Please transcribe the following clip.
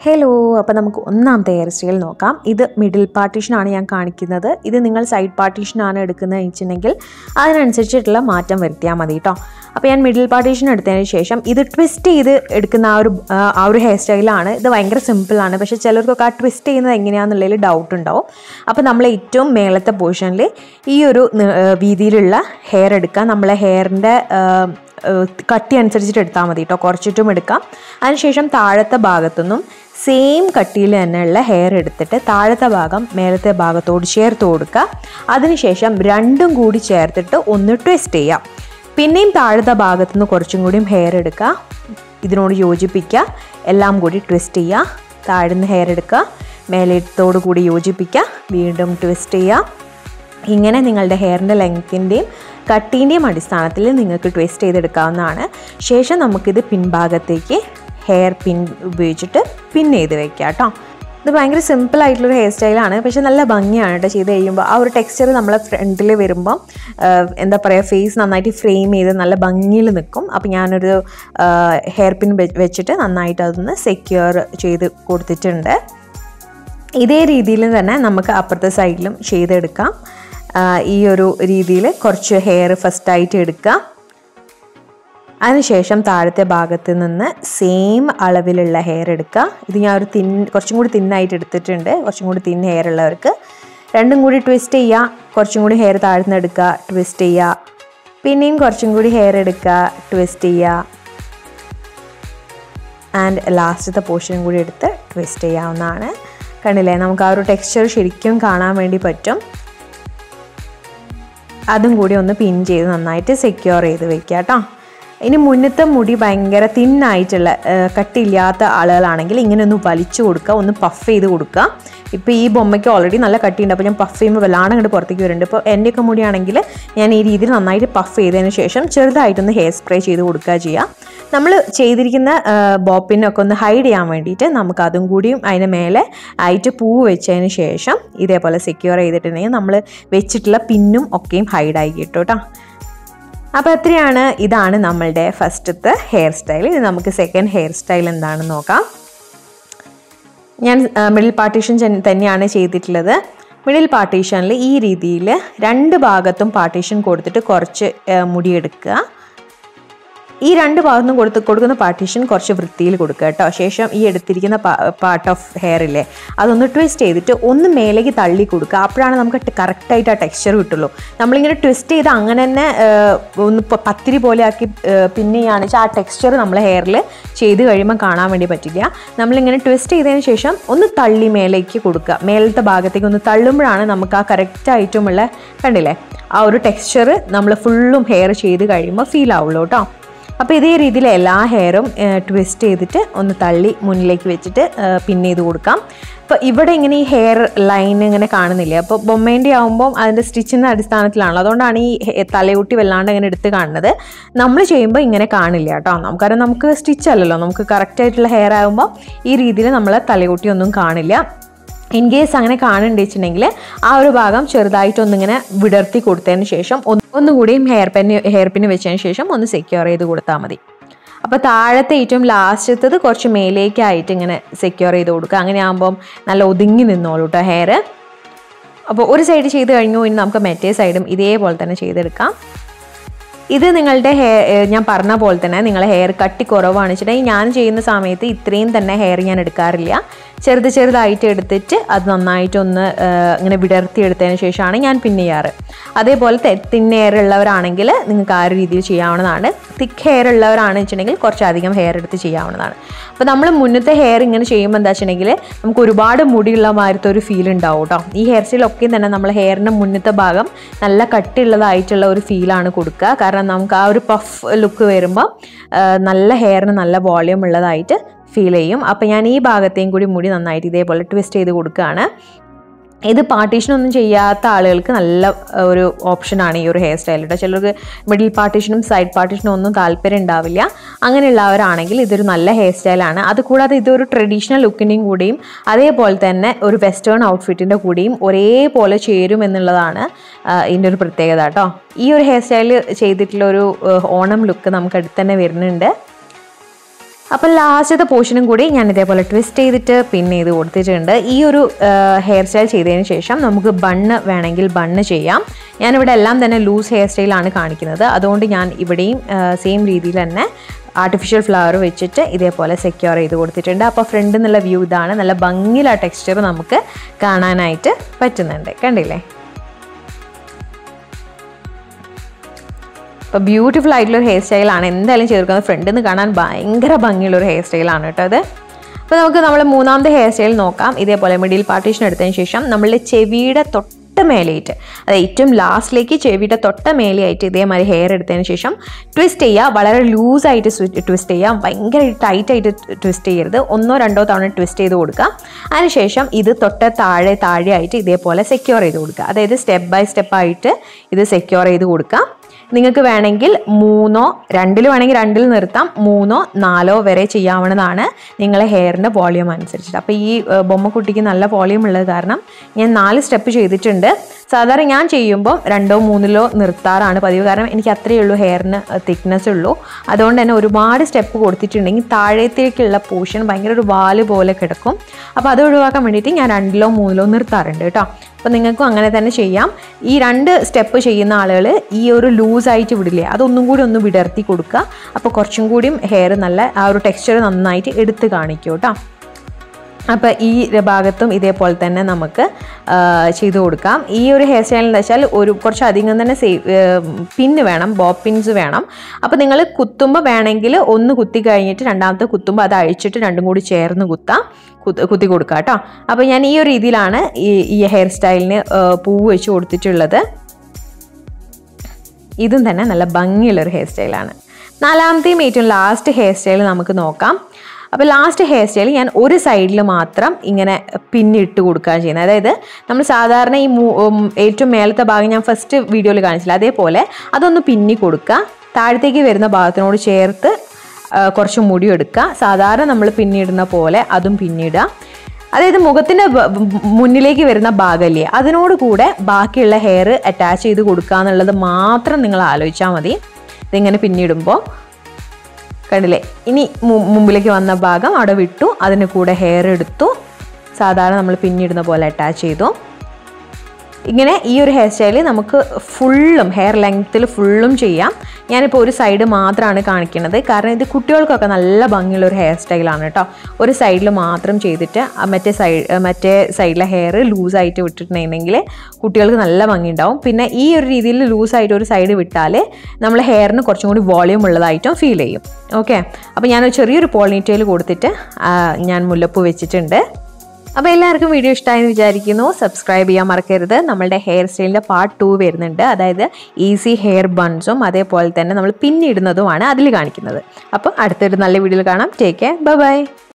hello അപ്പോൾ നമുക്ക് ഒന്നാമത്തെ ഹെയർ സ്റ്റൈൽ നോക്കാം ഇത് മിഡിൽ പാർട്ടീഷനാണ് ഞാൻ കാണിക്കുന്നത് ഇത് നിങ്ങൾ സൈഡ് പാർട്ടീഷനാണ് എടുക്കുന്നത് വെച്ചിട്ടുണ്ടെങ്കിൽ അതിനനുസരിച്ചിട്ടുള്ള മാറ്റം വരുത്തിയാൽ മതി കേട്ടോ അപ്പോൾ ഞാൻ മിഡിൽ പാർട്ടീഷൻ എടുത്തതിന് ശേഷം ഇത് ട്വിസ്റ്റ് ചെയ്ത് എടുക്കുന്ന ആ ഒരു ആ, ആ ഒരു ഹെയർ സ്റ്റൈലാണ് ഇത് ഭയങ്കര സിമ്പിളാണ് പക്ഷേ ചിലർക്കൊക്കെ ആ ട്വിസ്റ്റ് ചെയ്യുന്നത് എങ്ങനെയാണെന്നുള്ളതിൽ ഡൗട്ട് ഉണ്ടാവും അപ്പോൾ നമ്മൾ ഏറ്റവും മേളത്തെ പോർഷനിൽ ഈ ഒരു നി- ആ, വീതിയിലുള്ള ഹെയർ എടുക്കുക നമ്മളെ ഹെയറിൻ്റെ കട്ടി അനുസരിച്ചിട്ട് എടുത്താൽ മതി കേട്ടോ കുറച്ചിട്ടും എടുക്കാം അതിനുശേഷം താഴത്തെ ഭാഗത്തുനിന്നും സെയിം കട്ടിയിൽ തന്നെയുള്ള ഹെയർ എടുത്തിട്ട് താഴത്തെ ഭാഗം മേലത്തെ ഭാഗത്തോട് ചേർത്ത് കൊടുക്കുക അതിനുശേഷം രണ്ടും കൂടി ചേർത്തിട്ട് ഒന്ന് ട്വിസ്റ്റ് ചെയ്യാം പിന്നെയും താഴത്തെ ഭാഗത്തു നിന്ന് കുറച്ചും കൂടിയും ഹെയർ എടുക്കുക ഇതിനോട് യോജിപ്പിക്കുക എല്ലാം കൂടി ട്വിസ്റ്റ് ചെയ്യുക താഴ്ന്ന് ഹെയർ എടുക്കുക മേലത്തോടു കൂടി യോജിപ്പിക്കുക വീണ്ടും ട്വിസ്റ്റ് ചെയ്യുക ഇങ്ങനെ നിങ്ങളുടെ ഹെയറിൻ്റെ ലെങ്ത്തിൻ്റെയും കട്ടീൻ്റെയും അടിസ്ഥാനത്തിൽ നിങ്ങൾക്ക് ട്വിസ്റ്റ് ചെയ്തെടുക്കാവുന്നതാണ് ശേഷം നമുക്കിത് പിൻഭാഗത്തേക്ക് ഹെയർ പിൻ ഉപയോഗിച്ചിട്ട് പിൻ ചെയ്ത് വെക്കുക കേട്ടോ ഇത് ഭയങ്കര സിമ്പിൾ ആയിട്ടുള്ളൊരു ഹെയർ സ്റ്റൈലാണ് പക്ഷെ നല്ല ഭംഗിയാണ് കേട്ടോ ചെയ്ത് കഴിയുമ്പോൾ ആ ഒരു ടെക്സ്ചർ നമ്മളെ ഫ്രണ്ടിൽ വരുമ്പോൾ എന്താ പറയുക ഫേസ് നന്നായിട്ട് ഫ്രെയിം ചെയ്ത് നല്ല ഭംഗിയിൽ നിൽക്കും അപ്പോൾ ഞാനൊരു ഹെയർ പിൻ വെച്ചിട്ട് നന്നായിട്ട് അതൊന്ന് സെക്യൂർ ചെയ്ത് കൊടുത്തിട്ടുണ്ട് ഇതേ രീതിയിൽ തന്നെ നമുക്ക് അപ്പുറത്തെ സൈഡിലും ചെയ്തെടുക്കാം ആ, ഈ ഒരു രീതിയിൽ കുറച്ച് ഹെയർ ഫസ്റ്റായിട്ട് എടുക്കുക അതിനുശേഷം താഴത്തെ ഭാഗത്ത് നിന്ന് സെയിം അളവിലുള്ള ഹെയർ എടുക്കുക ഇത് ഞാൻ ഒരു തിൻ കുറച്ചും കൂടി തിന്നായിട്ട് എടുത്തിട്ടുണ്ട് കുറച്ചും കൂടി തിൻ ഹെയർ ഉള്ളവർക്ക് രണ്ടും കൂടി ട്വിസ്റ്റ് ചെയ്യുക കുറച്ചും കൂടി ഹെയർ താഴ്ന്ന് എടുക്കുക ട്വിസ്റ്റ് ചെയ്യുക പിന്നെയും കുറച്ചും കൂടി ഹെയർ എടുക്കുക ട്വിസ്റ്റ് ചെയ്യുക ആൻഡ് ലാസ്റ്റത്തെ പോർഷനും കൂടി എടുത്ത് ട്വിസ്റ്റ് ചെയ്യാവുന്നതാണ് കണ്ടില്ലേ നമുക്ക് ആ ഒരു ടെക്സ്ചർ ശരിക്കും കാണാൻ വേണ്ടി പറ്റും അതും കൂടി ഒന്ന് പിൻ ചെയ്ത് നന്നായിട്ട് സെക്യൂർ ചെയ്ത് വെക്കുക കേട്ടോ ഇനി മുന്നത്തെ മുടി ഭയങ്കര തിന്നായിട്ടുള്ള കട്ടിയില്ലാത്ത ആളുകളാണെങ്കിൽ ഇങ്ങനെ ഒന്ന് വലിച്ചു കൊടുക്കുക ഒന്ന് പഫ് ചെയ്ത് കൊടുക്കുക ഇപ്പോൾ ഈ ബൊമ്മയ്ക്ക് ഓൾറെഡി നല്ല കട്ടിയുണ്ട് അപ്പോൾ ഞാൻ പഫ് ചെയ്യുമ്പോൾ വല്ലാണ്ട് അങ്ങോട്ട് പുറത്തേക്ക് വരുന്നുണ്ട് ഇപ്പോൾ എൻ്റെയൊക്കെ മുടിയാണെങ്കിൽ ഞാൻ ഈ രീതിയിൽ നന്നായിട്ട് പഫ് ചെയ്തതിന് ശേഷം ചെറുതായിട്ടൊന്ന് ഹെയർ സ്പ്രേ ചെയ്ത് കൊടുക്കുക ചെയ്യുക നമ്മൾ ചെയ്തിരിക്കുന്ന ബോപ്പിനൊക്കെ ഒന്ന് ഹൈഡ് ചെയ്യാൻ വേണ്ടിയിട്ട് നമുക്ക് അതും കൂടിയും അതിന് മേലെ ആയിട്ട് പൂവ് വെച്ചതിന് ശേഷം ഇതേപോലെ സെക്യൂർ ചെയ്തിട്ടുണ്ടെങ്കിൽ നമ്മൾ വെച്ചിട്ടുള്ള പിന്നും ഒക്കെയും ഹൈഡായി കിട്ടും കേട്ടോ അപ്പോൾ അത്രയാണ് ഇതാണ് നമ്മളുടെ ഫസ്റ്റത്തെ ഹെയർ സ്റ്റൈൽ ഇനി നമുക്ക് സെക്കൻഡ് ഹെയർ സ്റ്റൈൽ എന്താണെന്ന് നോക്കാം ഞാൻ മിഡിൽ പാർട്ടീഷൻ തന്നെയാണ് ചെയ്തിട്ടുള്ളത് മിഡിൽ പാർട്ടീഷനിൽ ഈ രീതിയിൽ രണ്ട് ഭാഗത്തും പാർട്ടീഷൻ കൊടുത്തിട്ട് കുറച്ച് ആ, മുടിയെടുക്കുക ഈ രണ്ട് ഭാഗത്തും കൊടുത്ത് കൊടുക്കുന്ന പാർട്ടീഷൻ കുറച്ച് വൃത്തിയിൽ കൊടുക്കുക കേട്ടോ ശേഷം ഈ എടുത്തിരിക്കുന്ന പാർട്ട് ഓഫ് ഹെയർ ഇല്ലേ അതൊന്ന് ട്വിസ്റ്റ് ചെയ്തിട്ട് ഒന്ന് മേലേക്ക് തള്ളി കൊടുക്കുക അപ്പോഴാണ് നമുക്ക് കറക്റ്റായിട്ട് ആ ടെക്സ്ചർ കിട്ടുള്ളൂ നമ്മളിങ്ങനെ ട്വിസ്റ്റ് ചെയ്ത് അങ്ങനെ തന്നെ ആ, ഒന്ന് പ- പത്തിരി പോലെ ആക്കി പിന്നെയാണ് വെച്ചാൽ ആ ടെക്സ്ചർ നമ്മൾ ഹെയറിൽ ചെയ്ത് കഴിയുമ്പോൾ കാണാൻ വേണ്ടി പറ്റില്ല നമ്മളിങ്ങനെ ട്വിസ്റ്റ് ചെയ്തതിന് ശേഷം ഒന്ന് തള്ളി മേലേക്ക് കൊടുക്കുക മേലത്തെ ഭാഗത്തേക്ക് ഒന്ന് തള്ളുമ്പോഴാണ് നമുക്ക് ആ കറക്റ്റ് ആയിട്ടുമുള്ള കണ്ടില്ലേ ആ ഒരു ടെക്സ്ചർ നമ്മൾ ഫുള്ളും ഹെയർ ചെയ്ത് കഴിയുമ്പോൾ ഫീൽ ആവുള്ളൂ കേട്ടോ അപ്പോൾ ഇതേ രീതിയിൽ എല്ലാ ഹെയറും ട്വിസ്റ്റ് ചെയ്തിട്ട് ഒന്ന് തള്ളി മുന്നിലേക്ക് വെച്ചിട്ട് പിൻ ചെയ്ത് കൊടുക്കാം അപ്പോൾ ഇവിടെ ഇങ്ങനെ ഈ ഹെയർ ലൈൻ ഇങ്ങനെ കാണുന്നില്ല അപ്പോൾ ബൊമ്മേൻ്റെ ആകുമ്പോൾ അതിൻ്റെ സ്റ്റിച്ചിൻ്റെ അടിസ്ഥാനത്തിലാണല്ലോ അതുകൊണ്ടാണ് ഈ ഹെ- തലയൂട്ടി വല്ലാണ്ട് ഇങ്ങനെ എടുത്ത് കാണുന്നത് നമ്മൾ ചെയ്യുമ്പോൾ ഇങ്ങനെ കാണില്ല കേട്ടോ നമുക്കറിയാം നമുക്ക് സ്റ്റിച്ച് അല്ലല്ലോ നമുക്ക് കറക്റ്റ് ആയിട്ടുള്ള ഹെയർ ആകുമ്പോൾ ഈ രീതിയിൽ നമ്മൾ തലയൂട്ടി ഒന്നും കാണില്ല ഇൻ കേസ് അങ്ങനെ കാണുന്നുണ്ട് വെച്ചിട്ടുണ്ടെങ്കിൽ ആ ഒരു ഭാഗം ചെറുതായിട്ടൊന്നിങ്ങനെ വിടർത്തി കൊടുത്തതിന് ശേഷം ഒന്ന് ഒന്നുകൂടിയും ഹെയർ പെന്ന് ഹെയർ പിന്ന് വെച്ചതിന് ശേഷം ഒന്ന് സെക്യൂർ ചെയ്ത് കൊടുത്താൽ മതി അപ്പോൾ താഴത്തെ ഏറ്റവും ലാസ്റ്റത്തത് കുറച്ച് മേലേക്കായിട്ട് ഇങ്ങനെ സെക്യൂർ ചെയ്ത് കൊടുക്കുക അങ്ങനെ ആകുമ്പം നല്ല ഒതുങ്ങി നിന്നോളൂ കേട്ടോ ഹെയർ അപ്പോൾ ഒരു സൈഡ് ചെയ്ത് കഴിഞ്ഞു ഇനി നമുക്ക് മറ്റേ സൈഡും ഇതേപോലെ തന്നെ ചെയ്തെടുക്കാം ഇത് നിങ്ങളുടെ ഹെയർ ഞാൻ പറഞ്ഞ പോലെ തന്നെ നിങ്ങളെ ഹെയർ കട്ടി കുറവാണ് വെച്ചിട്ടുണ്ടെങ്കിൽ ഞാൻ ചെയ്യുന്ന സമയത്ത് ഇത്രയും തന്നെ ഹെയർ ഞാൻ എടുക്കാറില്ല ചെറുത് ചെറുതായിട്ട് എടുത്തിട്ട് അത് നന്നായിട്ടൊന്ന് ആ, ഇങ്ങനെ വിടർത്തി എടുത്തതിന് ശേഷമാണ് ഞാൻ പിന്നെ ചെയ്യാറ് അതേപോലെ തിൻ ഹെയർ ഉള്ളവരാണെങ്കിൽ നിങ്ങൾക്ക് ആ ഒരു രീതിയിൽ ചെയ്യാവുന്നതാണ് തിക്ക് ഹെയർ ഉള്ളവരാണെന്ന് വെച്ചിട്ടുണ്ടെങ്കിൽ കുറച്ചധികം ഹെയർ എടുത്ത് ചെയ്യാവുന്നതാണ് അപ്പോൾ നമ്മൾ മുന്നത്തെ ഹെയർ ഇങ്ങനെ ചെയ്യുമ്പോൾ എന്താ വെച്ചിട്ടുണ്ടെങ്കിൽ നമുക്ക് ഒരുപാട് മുടിയുള്ള മാതിരത്തെ ഒരു ഫീൽ ഉണ്ടാവും കേട്ടോ ഈ ഹെയർ സ്റ്റൈലൊക്കെ തന്നെ നമ്മൾ ഹെയറിൻ്റെ മുന്നത്തെ ഭാഗം നല്ല കട്ടിയുള്ളതായിട്ടുള്ള ഒരു ഫീലാണ് കൊടുക്കുക കാരണം നമുക്ക് ആ ഒരു പഫ് ലുക്ക് വരുമ്പോൾ ആ, നല്ല ഹെയറിന് നല്ല വോളിയം ഉള്ളതായിട്ട് ഫീൽ ചെയ്യും അപ്പോൾ ഞാൻ ഈ ഭാഗത്തെയും കൂടി മുടി നന്നായിട്ട് ഇതേപോലെ ട്വിസ്റ്റ് ചെയ്ത് കൊടുക്കുകയാണ് ഇത് പാർട്ടീഷനൊന്നും ചെയ്യാത്ത ആളുകൾക്ക് നല്ല ആ, ഒരു ഓപ്ഷനാണ് ഈ ഒരു ഹെയർ സ്റ്റൈൽ കേട്ടോ ചിലർക്ക് മിഡിൽ പാർട്ടീഷനും സൈഡ് പാർട്ടീഷനും ഒന്നും താല്പര്യം ഉണ്ടാവില്ല അങ്ങനെയുള്ളവരാണെങ്കിൽ ഇതൊരു നല്ല ഹെയർ സ്റ്റൈലാണ് അതുകൂടാതെ ഇതൊരു ട്രഡീഷണൽ ലുക്കിൻ്റെയും കൂടിയും അതേപോലെ തന്നെ ഒരു വെസ്റ്റേൺ ഔട്ട്ഫിറ്റിൻ്റെ കൂടിയും ഒരേപോലെ ചേരും എന്നുള്ളതാണ് ആ, ഇതിൻ്റെ ഒരു പ്രത്യേകത കേട്ടോ ഈ ഒരു ഹെയർ സ്റ്റൈൽ ചെയ്തിട്ടുള്ള ഒരു ആ, ഓണം ലുക്ക് നമുക്ക് അടുത്ത് തന്നെ വരുന്നുണ്ട് അപ്പം ലാസ്റ്റത്തെ പോർഷനും കൂടി ഞാൻ ഇതേപോലെ ട്വിസ്റ്റ് ചെയ്തിട്ട് പിന്നെ ഇത് കൊടുത്തിട്ടുണ്ട് ഈ ഒരു ഹെയർ സ്റ്റൈൽ ചെയ്തതിന് ശേഷം നമുക്ക് ബണ്ണ് വേണമെങ്കിൽ ബണ്ണ് ചെയ്യാം ഞാനിവിടെ എല്ലാം തന്നെ ലൂസ് ഹെയർ സ്റ്റൈലാണ് കാണിക്കുന്നത് അതുകൊണ്ട് ഞാൻ ഇവിടെയും സെയിം രീതിയിൽ തന്നെ ആർട്ടിഫിഷ്യൽ ഫ്ലവർ വെച്ചിട്ട് ഇതേപോലെ സെക്യൂർ ചെയ്ത് കൊടുത്തിട്ടുണ്ട് അപ്പോൾ ഫ്രണ്ട് എന്നുള്ള വ്യൂ ഇതാണ് നല്ല ഭംഗിയില ടെക്സ്ചർ നമുക്ക് കാണാനായിട്ട് പറ്റുന്നുണ്ട് കണ്ടില്ലേ അപ്പോൾ ബ്യൂട്ടിഫുൾ ആയിട്ടുള്ള ഒരു ഹെയർ സ്റ്റൈലാണ് എന്തായാലും ചേർക്കുന്നത് ഫ്രണ്ടിൽ നിന്ന് കാണാൻ ഭയങ്കര ഭംഗിയുള്ള ഒരു ഹെയർ സ്റ്റൈലാണ് കേട്ടോ അത് അപ്പോൾ നമുക്ക് നമ്മൾ മൂന്നാമത്തെ ഹെയർ സ്റ്റൈൽ നോക്കാം ഇതേപോലെ മിഡിൽ പാർട്ടീഷൻ എടുത്തതിന് ശേഷം നമ്മളുടെ ചെവിയുടെ തൊട്ട് മേലെയായിട്ട് അത് ഏറ്റവും ലാസ്റ്റിലേക്ക് ചെവിയുടെ തൊട്ട മേലെയായിട്ട് ഇതേമാതിരി ഹെയർ എടുത്തതിന് ശേഷം ട്വിസ്റ്റ് ചെയ്യുക വളരെ ലൂസായിട്ട് ട്വിസ്റ്റ് ചെയ്യുക ഭയങ്കര ടൈറ്റ് ആയിട്ട് ട്വിസ്റ്റ് ചെയ്യരുത് ഒന്നോ രണ്ടോ തവണ ട്വിസ്റ്റ് ചെയ്ത് കൊടുക്കുക അതിനുശേഷം ഇത് തൊട്ട താഴെ താഴെ ആയിട്ട് ഇതേപോലെ സെക്യൂർ ചെയ്ത് കൊടുക്കുക അതായത് സ്റ്റെപ്പ് ബൈ സ്റ്റെപ്പ് ആയിട്ട് ഇത് സെക്യൂർ ചെയ്ത് കൊടുക്കുക നിങ്ങൾക്ക് വേണമെങ്കിൽ മൂന്നോ രണ്ടിൽ വേണമെങ്കിൽ രണ്ടിൽ നിർത്താം മൂന്നോ നാലോ വരെ ചെയ്യാവുന്നതാണ് നിങ്ങളെ ഹെയറിൻ്റെ വോളിയം അനുസരിച്ചിട്ട് അപ്പോൾ ഈ ഏഹ്, ബൊമ്മക്കുട്ടിക്ക് നല്ല വോളിയം ഉള്ളത് കാരണം ഞാൻ നാല് സ്റ്റെപ്പ് ചെയ്തിട്ടുണ്ട് സാധാരണ ഞാൻ ചെയ്യുമ്പോൾ രണ്ടോ മൂന്നിലോ നിർത്താറാണ് പതിവ് കാരണം എനിക്ക് അത്രയേ ഉള്ളൂ ഹെയറിന് തിക്നെസ് ഉള്ളൂ അതുകൊണ്ട് തന്നെ ഒരുപാട് സ്റ്റെപ്പ് കൊടുത്തിട്ടുണ്ടെങ്കിൽ താഴത്തേക്കുള്ള പോർഷൻ ഭയങ്കര ഒരു വാല് പോലെ കിടക്കും അപ്പോൾ അത് ഒഴിവാക്കാൻ വേണ്ടിയിട്ട് ഞാൻ രണ്ടിലോ മൂന്നിലോ നിർത്താറുണ്ട് കേട്ടോ അപ്പോൾ നിങ്ങൾക്കും അങ്ങനെ തന്നെ ചെയ്യാം ഈ രണ്ട് സ്റ്റെപ്പ് ചെയ്യുന്ന ആളുകൾ ഈ ഒരു ലൂസായിട്ട് വിടില്ലേ അതൊന്നും കൂടി ഒന്ന് വിടർത്തി കൊടുക്കുക അപ്പോൾ കുറച്ചും കൂടിയും ഹെയർ നല്ല ആ ഒരു ടെക്സ്ചർ നന്നായിട്ട് എടുത്ത് കാണിക്കും കേട്ടോ അപ്പോൾ ഈ ഭാഗത്തും ഇതേപോലെ തന്നെ നമുക്ക് ആ, ചെയ്ത് കൊടുക്കാം ഈ ഒരു ഹെയർ സ്റ്റൈൽ എന്ന് വെച്ചാൽ ഒരു കുറച്ച് അധികം തന്നെ സേവ് പിന്ന് വേണം ബോബ് പിൻസ് വേണം അപ്പോൾ നിങ്ങൾ കുത്തുമ്പോൾ വേണമെങ്കിൽ ഒന്ന് കുത്തി കഴിഞ്ഞിട്ട് രണ്ടാമത്തെ കുത്തുമ്പോൾ അത് അഴിച്ചിട്ട് രണ്ടും കൂടി ചേർന്ന് കുത്താം കുത്ത് കുത്തി കൊടുക്കുക കേട്ടോ അപ്പോൾ ഞാൻ ഈ ഒരു രീതിയിലാണ് ഈ ഈ ഹെയർ സ്റ്റൈലിന് ആ, പൂവ് വെച്ച് കൊടുത്തിട്ടുള്ളത് ഇതും തന്നെ നല്ല ഭംഗിയുള്ളൊരു ഹെയർ സ്റ്റൈലാണ് നാലാമത്തെയും ഏറ്റവും ലാസ്റ്റ് ഹെയർ സ്റ്റൈൽ നമുക്ക് നോക്കാം അപ്പോൾ ലാസ്റ്റ് ഹെയർ സ്റ്റൈൽ ഞാൻ ഒരു സൈഡിൽ മാത്രം ഇങ്ങനെ പിന്നിട്ട് കൊടുക്കുകയാണ് ചെയ്യുന്നത് അതായത് നമ്മൾ സാധാരണ ഈ മൂ- ഉം, ഏറ്റവും മേലത്തെ ഭാഗം ഞാൻ ഫസ്റ്റ് വീഡിയോയിൽ കാണിച്ചില്ല അതേപോലെ അതൊന്ന് പിന്നി കൊടുക്കുക താഴത്തേക്ക് വരുന്ന ഭാഗത്തിനോട് ചേർത്ത് ആ, കുറച്ച് മുടി എടുക്കുക സാധാരണ നമ്മൾ പിന്നിടുന്ന പോലെ അതും പിന്നിടുക അതായത് മുഖത്തിന്റെ ബ- ബ- മുന്നിലേക്ക് വരുന്ന ഭാഗമല്ലേ അതിനോട് കൂടെ ബാക്കിയുള്ള ഹെയർ അറ്റാച്ച് ചെയ്ത് കൊടുക്കുക എന്നുള്ളത് മാത്രം നിങ്ങൾ ആലോചിച്ചാൽ മതി ഇതിങ്ങനെ പിന്നിടുമ്പോൾ കണ്ടില്ലേ ഇനി മു- മുമ്പിലേക്ക് വന്ന ഭാഗം അവിടെ വിട്ടു അതിന് കൂടെ ഹെയർ എടുത്തു സാധാരണ നമ്മൾ പിന്നിടുന്ന പോലെ അറ്റാച്ച് ചെയ്തു ഇങ്ങനെ ഈ ഒരു ഹെയർ സ്റ്റൈല് നമുക്ക് ഫുള്ളും ഹെയർ ലെങ്ത്തിൽ ഫുള്ളും ചെയ്യാം ഞാനിപ്പോൾ ഒരു സൈഡ് മാത്രമാണ് കാണിക്കുന്നത് കാരണം ഇത് കുട്ടികൾക്കൊക്കെ നല്ല ഭംഗിയുള്ള ഒരു ഹെയർ സ്റ്റൈലാണ് കേട്ടോ ഒരു സൈഡിൽ മാത്രം ചെയ്തിട്ട് ആ മറ്റേ സൈഡ് മറ്റേ സൈഡിലെ ഹെയർ ലൂസായിട്ട് വിട്ടിട്ടുണ്ടെങ്കിൽ കുട്ടികൾക്ക് നല്ല ഭംഗി ഉണ്ടാവും പിന്നെ ഈ ഒരു രീതിയിൽ ലൂസായിട്ട് ഒരു സൈഡ് വിട്ടാൽ നമ്മൾ ഹെയറിന് കുറച്ചും കൂടി വോളിയം ഉള്ളതായിട്ടും ഫീൽ ചെയ്യും ഓക്കെ അപ്പോൾ ഞാനൊരു ചെറിയൊരു പോളിനീറ്റയിൽ കൊടുത്തിട്ട് ആ, ഞാൻ മുല്ലപ്പൂ വെച്ചിട്ടുണ്ട് അപ്പോൾ എല്ലാവർക്കും വീഡിയോ ഇഷ്ടമായെന്ന് വിചാരിക്കുന്നു സബ്സ്ക്രൈബ് ചെയ്യാൻ മറക്കരുത് നമ്മളുടെ ഹെയർ സ്റ്റൈലിൻ്റെ പാർട്ട് ടു വരുന്നുണ്ട് അതായത് ഈസി ഹെയർ ബൺസും അതേപോലെ തന്നെ നമ്മൾ പിന്നിടുന്നതുമാണ് അതിൽ കാണിക്കുന്നത് അപ്പോൾ അടുത്തൊരു നല്ല വീഡിയോയിൽ കാണാം ടേക്ക് കെയർ ബൈ ബൈ